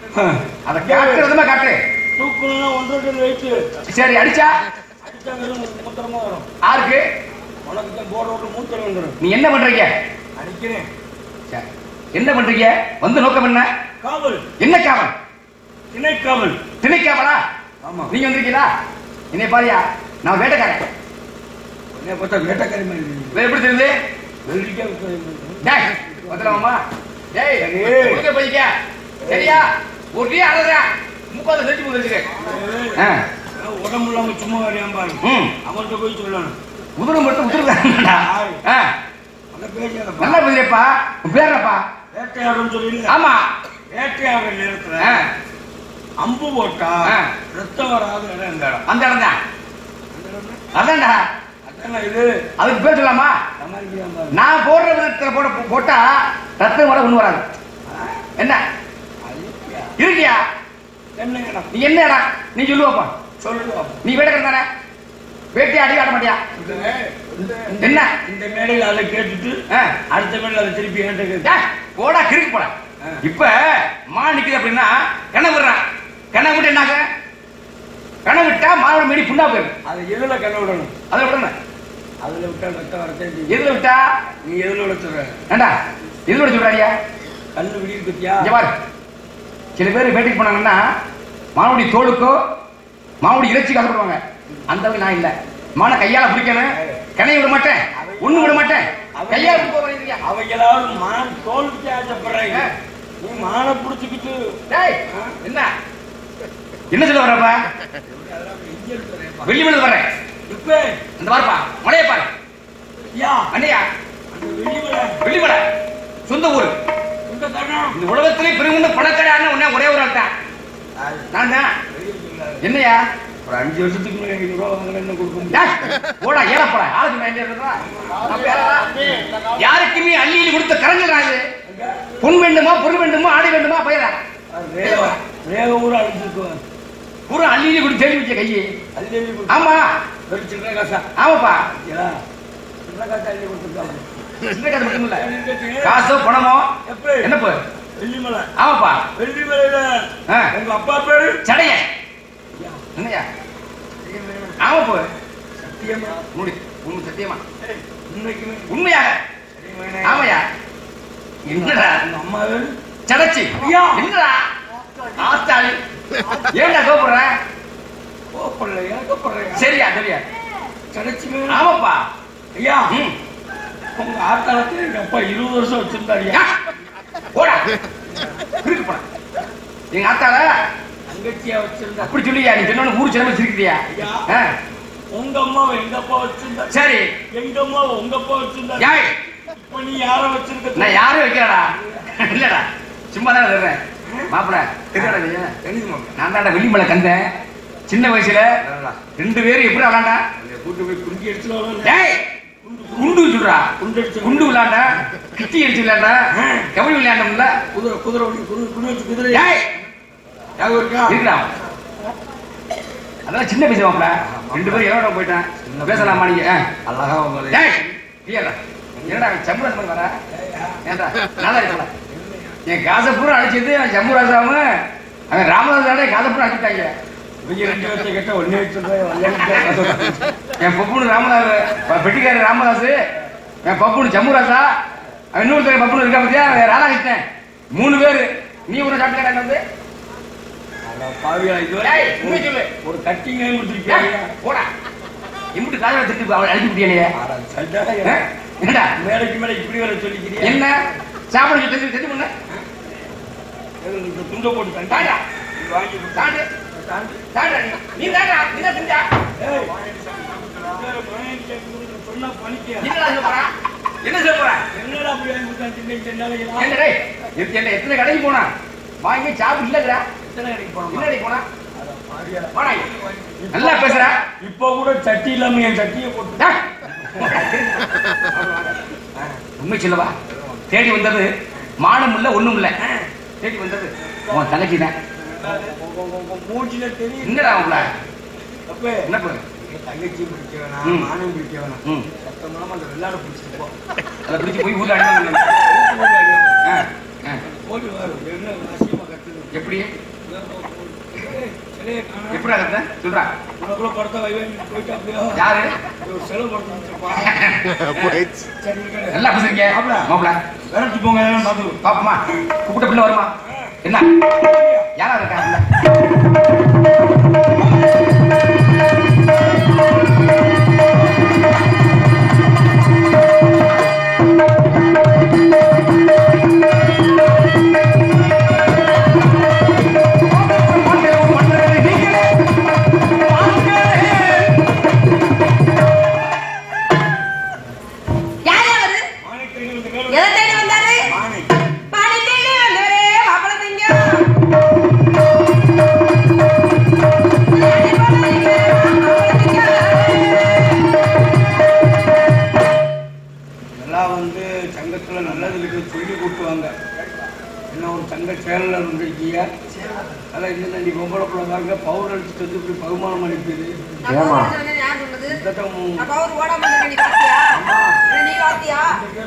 அத காட்டு விதமா காட்டு தூக்கணும்னா ஒன்றரை வெயிட்டு சரி அடிச்சா அடிச்சா வெறும் மூத்திரமா வரும் யாருக்கு உனக்கு தான் போட விட்டு மூத்திரம் வந்துடும் நீ என்ன பண்றீங்க அடிக்கிறேன் சரி. என்ன பண்றீங்க வந்து நோக்கம் என்ன காவல் என்ன காவல் திணை காவல் திணைக்காவலா ஆமா நீங்க வந்திருக்கீங்களா என்னை பாரியா நான் வேட்டைக்காரன் உன்னை பார்த்தா வேட்டக்காரி மாதிரி இருக்கு. வேற எப்படி தெரியுது வெள்ளரிக்கா விற்கிறது. டேய் வந்துடலாமா டேய் சரி. உடுக்க போய்க்க சரியா ஒரே அழகா முப்பாது செஞ்சு போதுருக்கு ஆ ஏய், உடம்பு இல்லாம சும்மா வரையாம பாரு ம் அவன்கிட்ட போய் சொல்லணும் உதிரம் மட்டும் உதிர்ந்தாண்டா ஆ அந்த பேசியாதப்பா நல்லா பதிலப்பா உன் பேரப்பா வேட்டையாடுன்னு சொல்லி ஆமா வேட்டையாடுற நேரத்துல ஆ, அம்பு போட்டா ஆ. ரத்தம் வராத இடம் இந்த இடம் அந்த இடம் தான் அந்த இடம் தான். அதான்டா அதானே இது அதுக்கு பேர் சொல்லாமா சமாளிக்கிறான் பாரு நான் போடுற விதத்துல போட போட்டா ரத்தம் வர ஒண்ணு வராது என்ன ஐயா, இருக்கியா என்ன இடம் நீ என்ன இடம் நீ சொல்லுவாப்பா சொல்லுவா நீ வேட்டைக்காரன் தானே வேட்டையை அடி காட்ட மாட்டியா இந்த- என்ன? இந்த மேடையில் அதை கேட்டுட்டு ஆ. அடுத்த மேடையில் அதை திருப்பி என்கிட்ட கேட்டு டேய், போடா கிறுக்கு போடா ஆ. இப்ப மா நிக்குது அப்படின்னா கணவு விடுறான் கணவு விட்டு என்னாக கணவு விட்டா மாவோட மீடி புண்ணா போயிடும் அதை எதுல கண்ண விடணும் அதுல விடணும் அதுல விட்டா ரத்தம் வரத்தே செய்யும். எதுல விட்டா நீ எதுல விட சொல்ற ஏண்டா எதுல விட சொல்றாடியா கண்ணு விடிய பத்தியா இங்க பாரு சில பேர் வேட்டைக்கு போனாங்கன்னா மாவுடி தோலுக்கோ மாவுடி இறைச்சி கலப்படுவாங்க அந்த அளவுக்கு நான் இல்ல மான கையால பிடிக்கணும் கனைய விட மாட்டேன் ஒண்ணு விட மாட்டேன் கையால பிடிக்க வரீங்க அவைகளாவது மான் தோல்விக்கு ஆசைப்படுறாங்க நீ மானை புடிச்சுக்கிட்டு டேய் என்ன என்ன சொல்ல வரப்பா வெள்ளி மலை வர்றேன் இப்ப இந்த பாருப்பா மலையை பாரு யா அண்ணையா அந்த வெளியில வெள்ளிமலை சொந்த ஊர் இந்த தருணம் இந்த உலகத்திலே பெருங்குண்ட பணக்கடையான உடனே ஒரே ஒரு ஆள் தான் நான் தான் என்னையா ஒரு அஞ்சு வருஷத்துக்கு முன்னாடி ஐநூறு ரூபா வாங்கினா என்ன கொடுக்க முடியும் டேய், போடா ஏறப்படா ஆளுக்கு மேல ஏறுறா. நான் பேரா? யாருக்குமே அள்ளியில் கொடுத்த கரங்கள் இது பொன் வேண்டுமா பொருள் வேண்டுமா ஆடை வேண்டுமா பயிரா அது ரேவ ரேவ ஊர் அழிஞ்சிருக்குவான் பூரா அள்ளியில் கொடுத்து தேடி வச்ச கையே அள்ளி அள்ளி கொடுத்து ஆமா ஒரு சில்லறை காசா ஆமாப்பா ஐயா, சில்லறை காசு அள்ளி கொடுத்துருக்காங்க சின்ன கதை மட்டும் இல்ல காசோ பணமோ எப்படி என்னப்பு வெள்ளிமலை ஆமாப்பா வெள்ளிமலையில ஆ. உங்க அப்பா பேரு சடைய என்னையா ஆமாப்பா சத்தியமா முடி உண்மை சத்தியமா இன்னைக்குமே உண்மையாக சத்தியமானே. ஆமையா என்னடா உங்க அம்மா பேரு சடச்சி ஐயா. என்னடா ஆத்தாளி ஏன்டா கோபுற கோப்பல்ல எனக்கு போடுறேன் சரியா சரியா கிடைச்சுமே ஆமாப்பா ஐயா ம். உங்க ஆத்தாளத்துல எங்க அப்பா இருபது வருஷம் வச்சிருந்தாருயா யா. போடா இருக்கு போடா எங்க ஆத்தால தங்கச்சியா வச்சிருந்தா அப்படி சொல்லியா நீ சொன்ன ஊர் சிலம்பு சிரிக்கிறியா ஐயா. ஆ, உங்க அம்மாவை எங்க அப்பா வச்சிருந்தாரு சரி எங்க அம்மாவை உங்க அப்பா வச்சிருந்தாரு யாய் இப்ப நீ யார வச்சிருக்க நான் யாரும் வைக்கிறடா இல்லடா சும்மா தான் தர்றேன் மாப்பிள தெரியாடா நீ தெரியுமா நான் தான்டா வெள்ளிமலை கந்தேன் சின்ன வயசுல ரெண்டு பேரும் எப்படி விளாண்டா கூட்டு போய் குண்டி அடிச்சுடுவாங்க டேய் குண்டு வச்சுடுறா குண்டு அடிச்சு குண்டு விளையாண்டா கிட்டி அடிச்சு விளையாண்டா கபடி விளையாண்டோம்ல குதிரை குதிரை ஓடி குதிரை குதிரை வச்சு குதிரை டேய் ஞாபகம் இருக்கா இருக்கா அதெல்லாம் சின்ன பைசா மாப்பிள ரெண்டு பேரும் எவ்வளோ போயிட்டேன் பேசலாமா நீங்க ஆ. அழகா உங்களை டேய், நீயாடா. என்னடா சம்புராஜ் மாதிரி வர ஏன்டா நல்லா இருக்கல என் காசை பூரா அடிச்சது சம்புராஜாவும் அவன் ராமதாசாடே காசை பூரா அடிச்சுட்டாங்க இவங்க ரெண்டு வருஷம் கிட்ட ஒன்னே வச்சுருந்தேன் என் பப்புனு ராமதாஸ் ப- பெட்டிக்காரர் ராமதாஸ் என் பப்புனு ஜம்முராசா அவன் இன்னொருத்தர் பப்புனு இருக்கா பத்தியா அவன் ராதாகிருஷ்ணன் மூணு பேரு நீ ஒரு சாப்பிட்டு வந்து பாவியா இது டேய், உண்மை சொல்லு. ஒரு கட்டிங்க கொடுத்துருக்கீங்க போடா இம்புட்டு காலையில திட்டு அவளை அடிச்சு விட்டியே என்னடா மேடைக்கு மேல இப்படி வர சொல்லிக்கிறீங்க என்ன சாப்பிட சொல்லி செஞ்சு பண்ண இந்த துண்டை போட்டு தந்தாடா தாண்டா வாங்கி கொடுத்தா. தாண்டு தாண்டி. தாண்டா நீ நீ தாண்டா நீ தான் செஞ்சா ஏய், வேற பணம் கேட்கணும்னு சொன்னா பண்ணிக்க. என்னடா சொல்ல போறா என்ன சொல்ல போறா என்னடா அப்படி வாங்கி கொடுத்தா திங்க தின்னாலே எல்லாம் என்ன டேய் எத்த- என்ன எத்தனை கடைக்கு போனா வாங்கி சாப்பிட்டு இல்லைங்கிறா எத்தனை கடைக்கு போனோமா? என்ன கடைக்கு போனா அட பாவியா. வாடா நல்லா பேசுற இப்போ கூட சட்டி இல்லாம என் சட்டியை போட்டு டா. உண்மை சொல்லவா தேடி வந்தது மானம் இல்ல ஒண்ணும் இல்ல தேடி வந்தது உன் தங்கச்சி தான் மூச்சில தெரியும் என்னடா உங்கள அப்ப என்ன பேரு என் தங்கச்சி பிடிக்க ம். வேணாம் மானம் பிடிக்க வேணாம் ம் சத்தமான அந்த வெள்ளாட பிடிச்சிட்டு போ அதை பிடிச்சி போய் ஊர்ல அடிப்பாங்க ஆ, ஆ. போட்டு வரும் என்ன அசியமா கத்துது எப்படி சிலையை காணா எப்படி அதை சொல்றா உனக்குள்ள படத்தை வைவேன் போயிட்டு அப்படியே யாரு ஒரு செலவு படத்தை வச்சிருப்பா போயிடுச்சு சரி இருக்கட்டும். நல்லா பேசுறீங்க மாப்பிள. மாப்பிள விரட்டி போங்க எல்லாம் பார்த்து பாப்பமா கூப்பிட்ட பிள்ளை வருமா என்ன யாரா இருக்கா பிள்ளை யார் அவரு மாணிக்கங்களுக்கு மேல எதை தேடி வந்தாரு மாணி பாடி தேடி வந்தவரே மாப்பிள திங்க எல்லாம் வந்து சங்கத்துல நல்லது இருக்கு சொல்லி கூட்டுவாங்க என்ன ஒரு சங்க செயலில் இருந்திருக்கீங்க அதான் இந்த தண்டி பொம்பளை பிள்ளைங்க பவுடர் அடிச்சுட்டு வந்து இப்படி பகுமானம் அனுப்பிது ஏமா யார் சொன்னது இதான் அப்ப அவர் ஓடாம இருந்தா நீ பாத்தியா இல்ல நீ பாத்தியா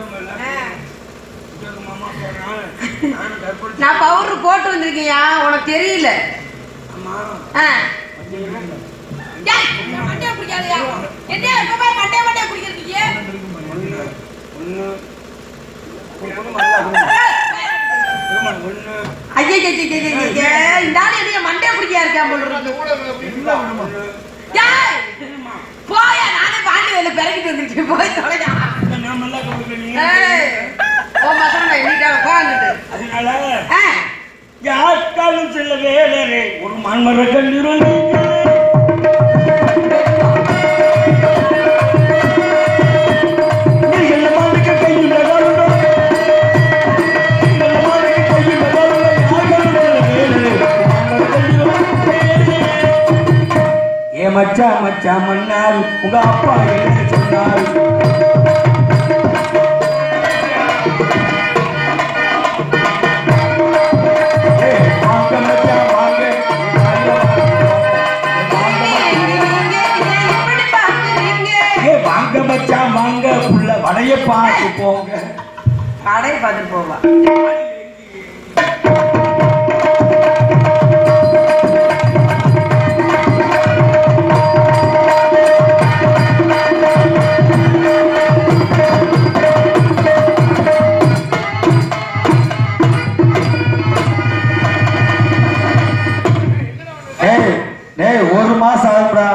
மாமா சொல்றேன் நானும் கற்பழிச்சு நான் பவுடர் போட்டு வந்திருக்கியா உனக்கு தெரியல அம்மா ஆ. டேய், மண்டையை பிடிக்காதயா? என்ன எப்ப பாரு மண்டையை மண்டையை பிடிக்கிறீங்க? ஒன்று ஒன்று ஒன்று ஒன்று ஐயே, ஐயே, ஐயே, ஐயே, ஐயே, இந்த ஆளு என்னைய மண்டையை பிடிக்க இருக்கான் போல இருக்கு. டேய், போயா, நானே பாண்டி வேலை பிறக்கிட்டு வந்துருக்கேன். போய் தொலைடா. நான் நல்லா கொடுக்குறேன் ஏய், உன் பசங்க நான் எண்ணிட்டாங்க, போ அங்கிட்டு. அதனால ஆ, யாருக்காலும் செல்ல வேலரே ஒரு மண்மர கல்லூரி ஏ மச்சா மச்சா மன்னார் உங்க அப்பா என்ன சொன்னார் ஏய், வாங்க மச்சான், வாங்க. வாங்க நீங்க, நீங்க இப்படி பாக்குறீங்க. ஏ வாங்க மச்சான் வாங்க புள்ள வடைய பார்த்து போங்க கடையை பார்த்துட்டு போவா டேய் டேய் ஒரு மாசம் ஆகும்டா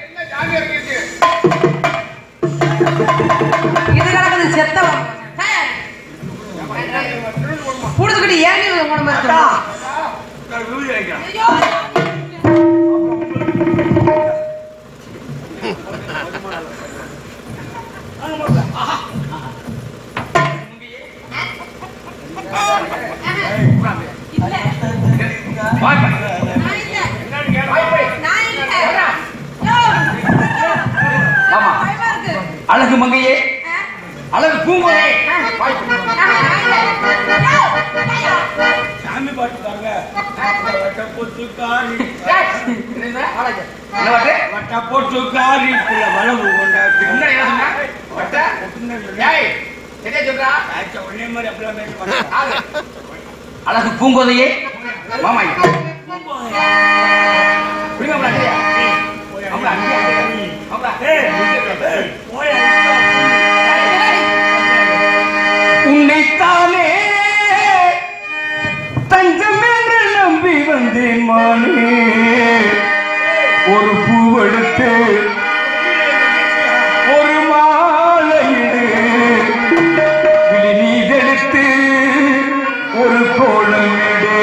இது கிடக்குது செத்தவன் புடுத்துக்கிட்டு ஏன் நீ உன மாதிரி ஐயோ இல்ல வாய்ப்பா நான் இல்ல நான் இல்ல யோ ஆமா பயமா இருக்கு அழகு மங்கையே ஆ? அழகு பூங்கோலே சாமி பாட்டு பாருங்க பொத்து காரி என்ன வட்டா போட்டு காரிக்குள்ள வளவு கொண்டாச்சு என்ன என்ன சொன்ன? வட்ட? ஏய், சரியா சொல்றா? ஒரே மாதிரி அப்படிலாம் பேச மாட்டேன் ஆளு. அழகு பூங்கோதையே மாமா இங்க. புரியுமா உனக்கு இல்லையா? ஆமாடா, அங்கேயே, அங்கேயே. ஆமாடா. உன்னைத்தானே தஞ்சம் என்று நம்பி வந்தேன் மானே ஒரு பூவெடுத்து ஒரு மாலையிடு விழி நீதெடுத்து ஒரு கோலம் இடு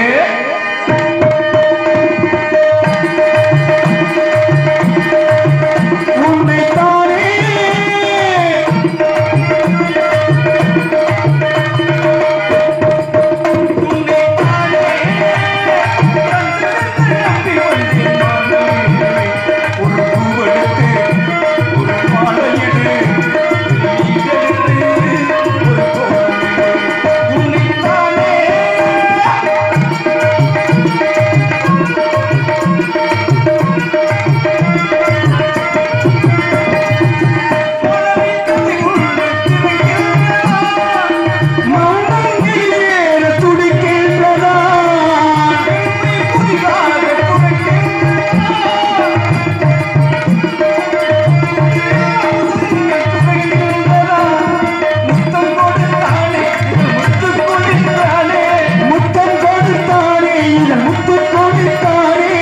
உன்னைத்தானே துடிக்கின்றதா புதிதாக முத்தம் கொடுத்தானே இந்த முத்து கொடுத்தானே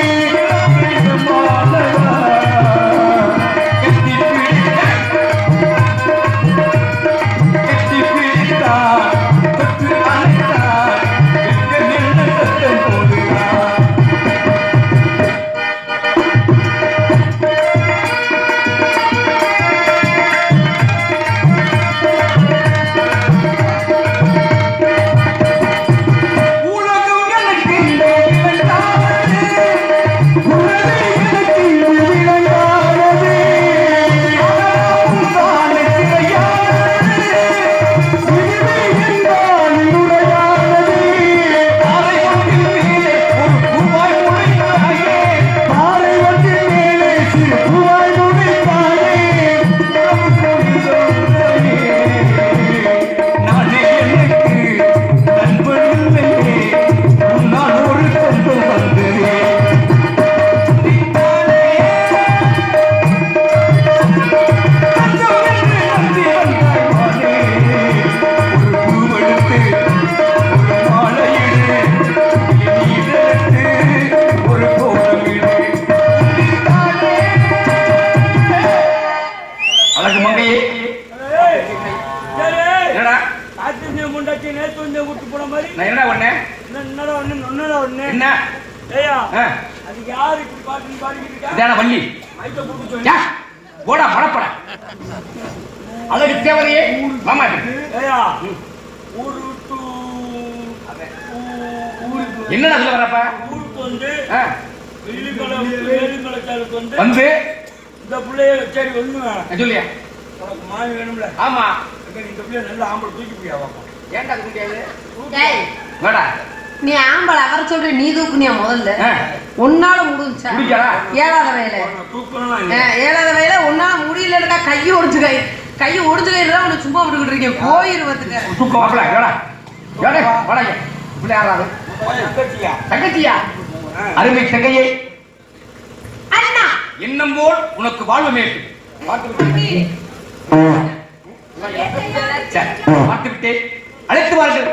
உலகம் எனக்கு விளையாடுது. உலகம் எனக்கு விளையாடுது. உன்தானே சிறையானது. இதுவே என்றால் நுழையானது. பாறை ஒன்றின் மேலே ஒரு பூவாய் முளைத்தாயே. பாறை ஒன்றின் மேலே சிறு பூவாய் முளைத்தாயே. உறவு கொண்டவனே. நானே எனக்கு நண்பனில்லையே உன்னால் ஒரு சொந்தம் வந்ததே நீதானே தஞ்சம் என்று நம்பி வந்தாய் மானே. ஒரு பூவெடுத்து ஒரு மாலையிடு நீதெடுத்து ஒரு கோலமிடு நீதானே அழகு மங்கையே என்னடா காத்து முண்டாச்சு நேத்து வந்து விட்டு போன மாதிரி நான் என்ன பண்ணேன் இன்னும் என்னடா ஒண்ணு ஒண்ணுடா ஒண்ணு என்ன ஏய்யா ஆ, அது யாரு இப்படி பாட்டுன்னு பாடிக்கிட்டு இருக்கா இதான வள்ளி மைக்க போட்டு சொல்லு. யா, போடா படப்பட அழகு தேவதையே மாமா இப்படி. ஏய்யா ஊரு விட்டு ஊ- ஊருக்கு என்னடா சொல்ல வரப்ப ஊருக்கு வந்து ஆ, வெள்ளிக்கலை வெள்ளிக்கலைச்சாருக்கு வந்து வந்து இந்த பிள்ளைய சரி ஒண்ணு நான் சொல்லியா உனக்கு மாறி வேணும்ல ஆமா அங்க நீ இந்த பிள்ளைய நல்ல ஆம்பளை தூக்கி போய் அவன் ஏன்டா அது முடியாது டேய் வேடா நீ ஆம்பளை அவரை சொல்ற நீ தூக்குனியா முதல்ல ஆ. உன்னால முடிஞ்சா முடிஞ்சா? ஏழாத வேலை தூக்கணும் ஆ, ஏழாத வேலை உன்னால முடியலக்கா கையை ஒடிச்சு கை கையை ஒடிச்சு கயிறு தான் உனக்கு சும்மா விட்டுக்கிட்டு இருக்கேன் போயிருவதுக்கு தூக்கம் வாப்பல வேடா வேடா வாடா இங்க. பிள்ளை யாராவது தங்கச்சியா தங்கச்சியா அருமை தங்கையே அண்ணா எண்ணம் போல் உனக்கு வாழ்வு மேட்டு சரி, பார்த்து விட்டேன் அழைத்து வாருங்கள்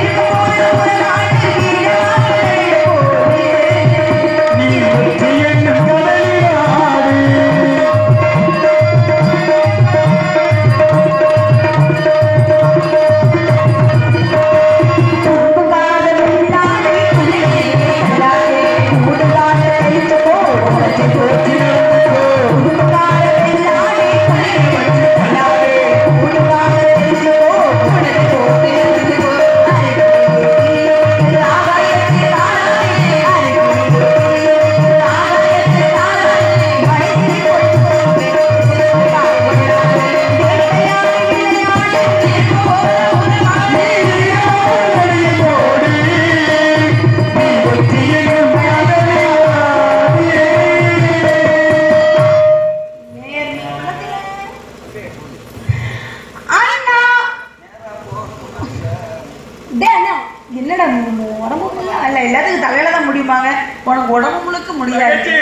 நீ வெற்றி என்னும்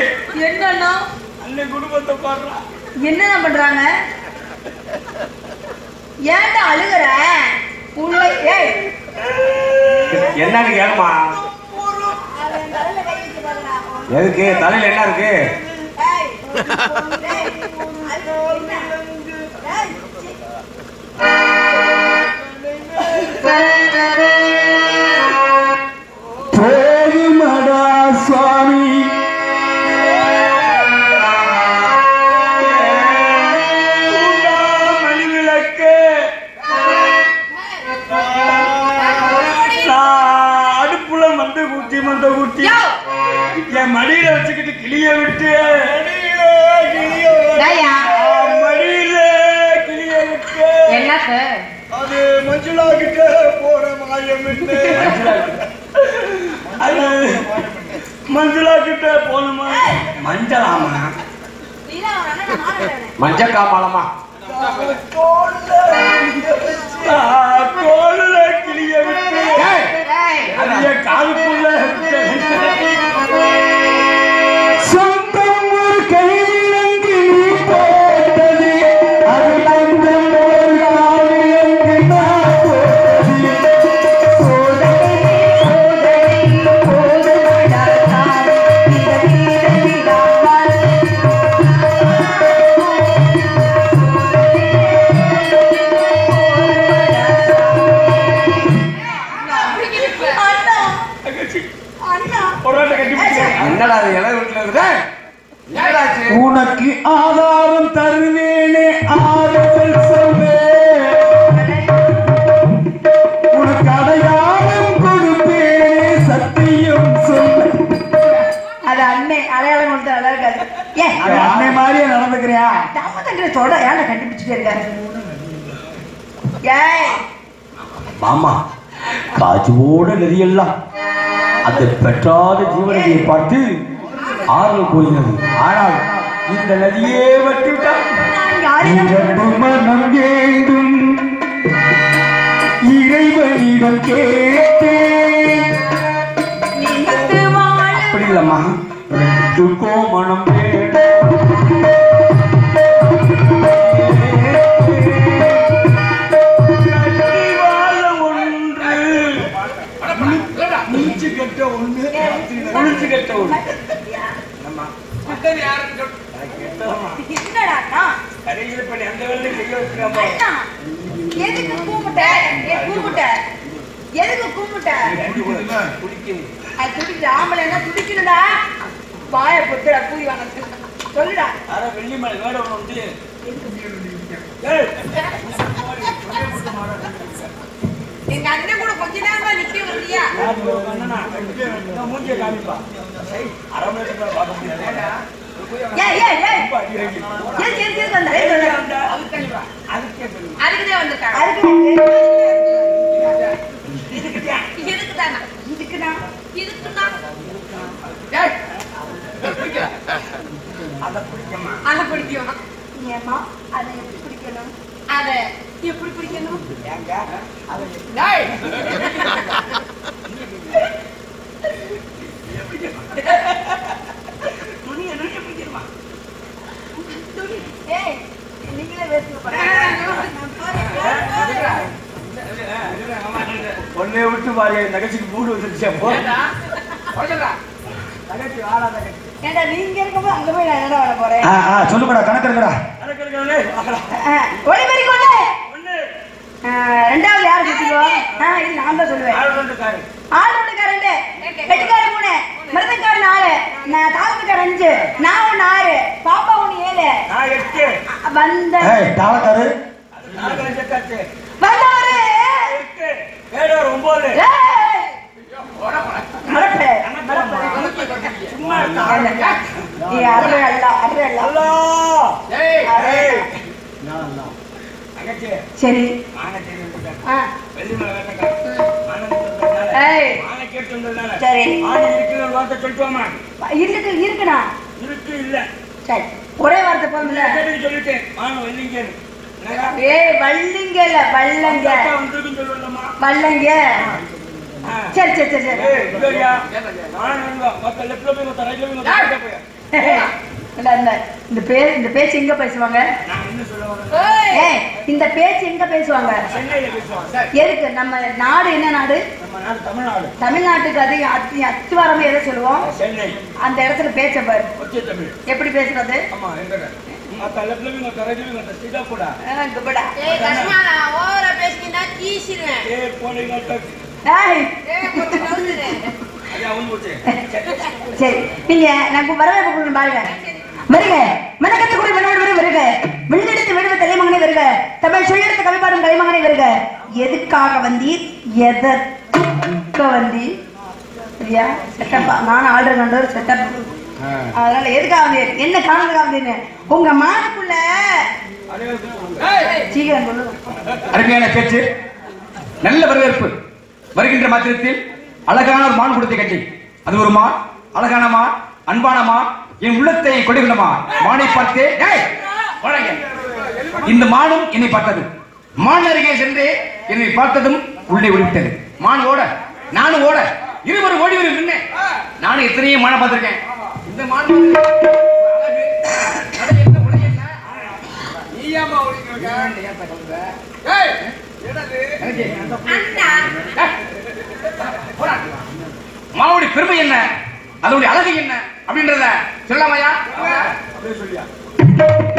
என்னன்னா அண்ணன் குடும்பத்தை பாடுறா என்னதான் பண்றாங்க ஏன்டா அழுகுற உள்ள ஏய் என்னன்னு கேளுமா அவன் தலையில கை வச்சு பாருடா. எதுக்கு தலையில என்ன இருக்கு ஏய், ஏய், அது என்ன? ஏய், சீ. போதுமடா சுவாமி மணி விளக்கு நான் அடுப்புல மந்த குட்டி மந்த குட்டி யோ, என் மடியில வச்சுக்கிட்டு கிளிய விட்டு டேயா, மடியில கிளிய விட்டு என்னத்து அது மஞ்சுளா கிட்ட போற மாயம் விட்டு அது மஞ்சுளா கிட்ட போனமா மஞ்சளாமா நீதான் அவன் அண்ணனை மாறிடுவேன். மஞ்ச காமாலமா கோல்ல கிளிய விட்டு ஏய், ஏய், அது என் காதுக்குள்ள சொந்தம் ஒரு கைவிலங்கு நீ போட்டது அது சொந்தம் ஒரு காவியங்கு நான் போட்டது சோதனை சோதனை போதுமடா சாமி இந்த வீரத்திலாமல் அண்ணா, அண்ணா. பொருளாட்ட கட்டி பிடிக்கிறேன் என்னடா அது இலை வீட்டுல இருக்குது என்னடாச்சு உனக்கு ஆதாரம் தருவேனே ஆறுதல் சொல்வேன் உனக்கு அடையாளம் கொடுப்பேனே சத்தியம் சொல்ல அது அண்ணே அடையாளம் கொடுத்து நல்லா இருக்காது ஏ அது அன்னை மாதிரியே நடந்துக்கிறியா தாமதங்கிற சொல்ற ஏன்டா கண்டுபிடிச்சிட்டே இருக்காரு ஏய் மாமா காஜோட நதியெல்லாம் அந்த பெற்றாத ஜீவநதியை பார்த்து ஆறுதல் கூறினது ஆனால் இந்த நதியே வட்டிவிட்டால் நான் யாரிடம் இரண்டு மனம் வேண்டும் இறைவனிடம் கேட்டேன் நினைத்து வாழ அப்படி இல்லம்மா ரெண்டுக்கோ மனம் வேண்டும் வாழ ஒன்று மூச்சு கட்ட ஒண்ணு குளிச்சு கட்ட ஒண்ணு என்னடா அண்ணா? கடைசியில பண்ணி அந்த வேலை செய்ய வச்சுக்காம அண்ணா, எதுக்கு கூப்பிட்ட ஏ கூப்பிட்ட எதுக்கு கூப்பிட்ட குடிக்கும் அது துடிக்கிற ஆம்பளைன்னா துடிக்கணும்டா வாய பொத்துடா கூலி வாங்க சொல்லுடா அட வெள்ளி மலை வேட ஒண்ணு வந்து ஏய், எங்க அண்ணன் கூட கொஞ்ச நேரமா நிக்க வந்தியா யார் இவ அண்ணனா? நான் மூஞ்சியை காமிப்பா ஏய், அரை மணி நேரத்துக்கு மேல பார்க்க முடியாது ஏய் ஏய் ஏய் ரொம்ப அடி வாங்கி. எதுக்கு எதுக்கு எதுக்கு வந்த ஏய், எதுக்கு அந்த வந்த? அதுக்கு அதுக்கே தெரியும். அதுக்குதான் வந்திருக்காங்க அதுக்கு இதுக்குதானா இதுக்குதான் இதுக்குதான் ஏய், அதை பிடிக்குமா? அதை பிடிக்கும் ஏமா அதை எப்படி பிடிக்கணும் அதை எப்படி பிடிக்கணும் ஏங்க? அதை ஏய். துணியை நுனியை பிடிக்கணுமா? துணி. ஏய், நீங்களே பேசுங்க ஒன்னே விட்டு பாரு என் தங்கச்சிக்கு மூடு வந்துருச்சு அப்போ தங்கச்சி வாடா தங்கச்சி ஏண்டா நீங்க இருக்கும்போது அங்க போய் நான் என்னடா பண்ண போறேன் ஆ ஆ சொல்லுங்கடா கணக்கு இருக்குடா கணக்கு இருக்கவனே, வாடா. ஒளிமறி கொண்டு ஒண்ணு, ரெண்டாவது யார் குத்திக்குவோம் ஆ இது நான் தான் சொல்லுவேன் ஆள் ரெண்டு காரு. ஆள் ஒண்ணுக்கார ரெண்டு வெட்டுக்கார மூணு மிருதக்கார நாலு நான் தாளத்துக்கார அஞ்சு நான் ஒண்ணு ஆறு பாப்பா ஒண்ணு ஏழு நான் எட்டு. வந்த ஏய் தாளக்காரு நான் கணக்கு எட்டாச்சு. வந்தவரு எட்டு. வேடவர் ஒன்பது. ஏய்! மறப்பு, மறப்பு. சும்மா இருக்கா? நீ அறுவை அல்ல, அறுவை அல்ல. அல்லா. அறுவை ஏய். அல்ல. தங்கச்சி, சரி மானை தேடி வந்துட்டேன். ஆ, வெள்ளிமலை வேட்டைக்காரன். மானை தேடி வந்ததுனால, ஏய். மானை கேட்டு வந்ததுனால, சரி மானை இருக்குன்னு ஒரு வார்த்தை சொல்லிட்டு வாம்மா. இருக்கு இருக்குண்ணா இருக்கு இல்ல சரி ஒரே வார்த்தை போதும்ல கேட்டு சொல்லிட்டேன் மானை வெள்ளிங்கன்னு. என்னடா? ஏய் வள்ளிங்க இல்ல வள்ளங்க அக்கா வந்திருக்குன்னு சொல்லுவேன்லம்மா. வள்ளங்க ஆ. சரி சரி சரி சரி ஏய், இதோடியா? மானை எங்க? மொத்த left ல போய், மொத்த right ல போய், மொத்த right ல போய். இல்ல, இந்த இந்த பே இந்த பேச்சு எங்க பேசுவாங்க ஏய் இந்த பேச்சு எங்க பேசுவாங்க எதுக்கு நம்ம நாடு என்ன நாடு நம்ம நாடு தமிழ்நாடு தமிழ்நாட்டுக்கு அது அத்தி அத்திவாரமே எதை சொல்லுவோம் சென்னை அந்த இடத்துல பேச்ச பாரு கொச்சி தமிழ் எப்படி பேசுறது ஆமா எங்க மத்த லெப்லவி மத்த ரஜினி மத்த சீதா கூட ஆ, குபடா. ஏய் கஸ்மாலா ஓவரா பேசிக்கிட்டா கீசிடுவேன் ஏ போனீங்க ஏய், ஏய் கொஞ்சம் நவுந்துரு. அது அவன் போச்சு சரி நீங்க நான் வரவேற்பு கொடுக்கணும் பாருங்க வருக மனக்கத்துக்குடி மனோடு வரும் வருக விண்ணெடுத்து விடுவ தலைமகனை வருக தமிழ் சொல்லெடுத்து கவிப்பாடும் கலைமகனை வருக எதுக்காக வந்தீர் எதற்க வந்தீர் சரியா செட்டப்பா நான் ஆர்டர் பண்ற ஒரு செட்டப் அதனால எதுக்காக வந்தீர் என்ன காரணத்துக்காக வந்தீர்னு உங்க மானுக்குள்ள சீக்கிரம் சொல்லு அருமையான பேச்சு நல்ல வரவேற்பு வருகின்ற மாத்திரத்தில் அழகான ஒரு மான் கொடுத்த கட்டி அது ஒரு மான் அழகான மான் அன்பான மான் என் உள்ளத்தை கொடுக்கின்ற மான் மானை பார்த்து "டேய், வாடாங்க." இந்த மானும் என்னை பார்த்தது மான் அருகே சென்று என்னை பார்த்ததும் உள்ளே ஓடிவிட்டது மான் ஓட நானும் ஓட இருவரும் ஓடி வரும் நின்று நானும் எத்தனையோ மானை பார்த்திருக்கேன் இந்த மான் அண்ணா மாவுடைய பெருமை என்ன அதோடைய அழகு என்ன அப்படின்றத சொல்லாமையா அப்படியே சொல்லியா